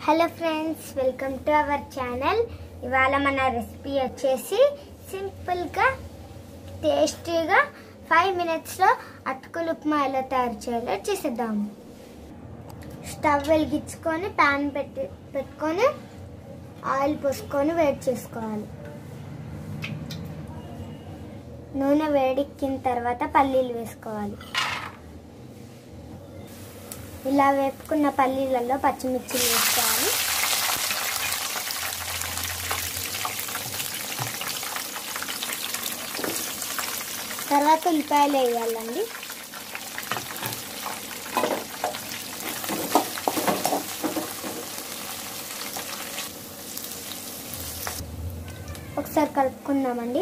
hello friends welcome to our channel ఇవాళ మన recipe వచ్చేసి సింపుల్గా టేస్టీగా ఫైవ్ మినిట్స్లో అటుకులు ఉప్మా ఎలా తయారు చేయాలో చేసేద్దాము స్టవ్ వెలిగించుకొని ప్యాన్ పెట్టి పెట్టుకొని ఆయిల్ పోసుకొని వేడి చేసుకోవాలి నూనె వేడెక్కిన తర్వాత పల్లీలు వేసుకోవాలి ఇలా వేపుకున్న పల్లీలలో పచ్చిమిర్చి వేసుకోవాలి తర్వాత ఉల్లిపాయలు వేయాలండి ఒకసారి కలుపుకుందామండి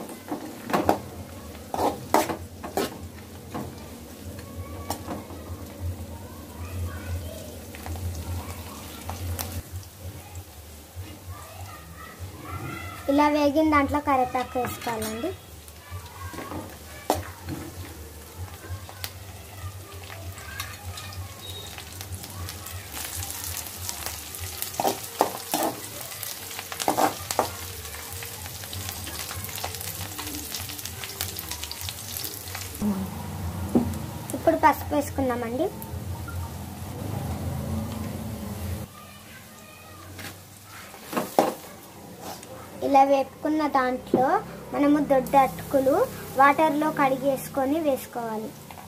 ఇలా వేగిన దాంట్లో కరివేపాకు వేసుకోవాలండి ఇప్పుడు పసుపు వేసుకుందామండి ఇలా వేపుకున్న దాంట్లో మనము దొడ్డ అటుకులు వాటర్లో కడిగేసుకొని వేసుకోవాలి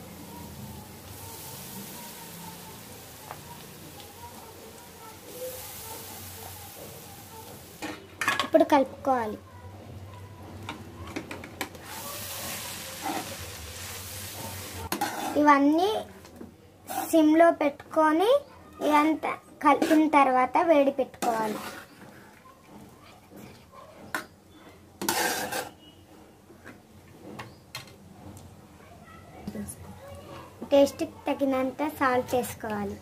ఇప్పుడు కలుపుకోవాలి ఇవన్నీ సిమ్లో పెట్టుకొని ఇదంతా కలిపిన తర్వాత వేడి పెట్టుకోవాలి టేస్ట్కి తగినంత సాల్ట్ వేసుకోవాలి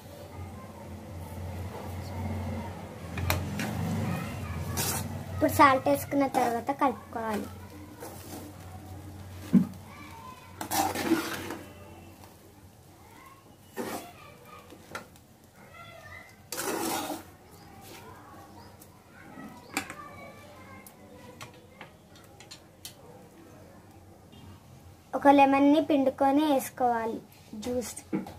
ఇప్పుడు సాల్ట్ వేసుకున్న తర్వాత కలుపుకోవాలి ఒక లెమన్ని పిండుకొని వేసుకోవాలి జ్యూస్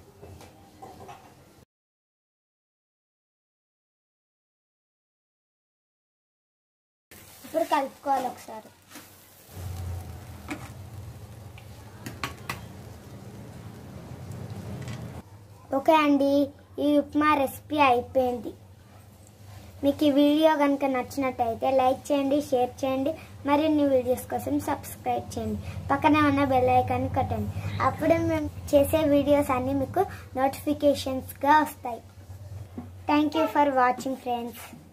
ఇప్పుడు కలుపుకోవాలి ఒకసారి ఓకే అండి ఈ ఉప్మా రెసిపీ అయిపోయింది మీకు ఈ వీడియో కనుక నచ్చినట్టయితే లైక్ చేయండి షేర్ చేయండి మరిన్ని వీడియోస్ కోసం సబ్స్క్రైబ్ చేయండి పక్కనే ఉన్న బెల్ ఐకాన్ కొట్టండి అప్పుడే మేము చేసే వీడియోస్ అన్నీ మీకు నోటిఫికేషన్స్గా వస్తాయి thank you for watching friends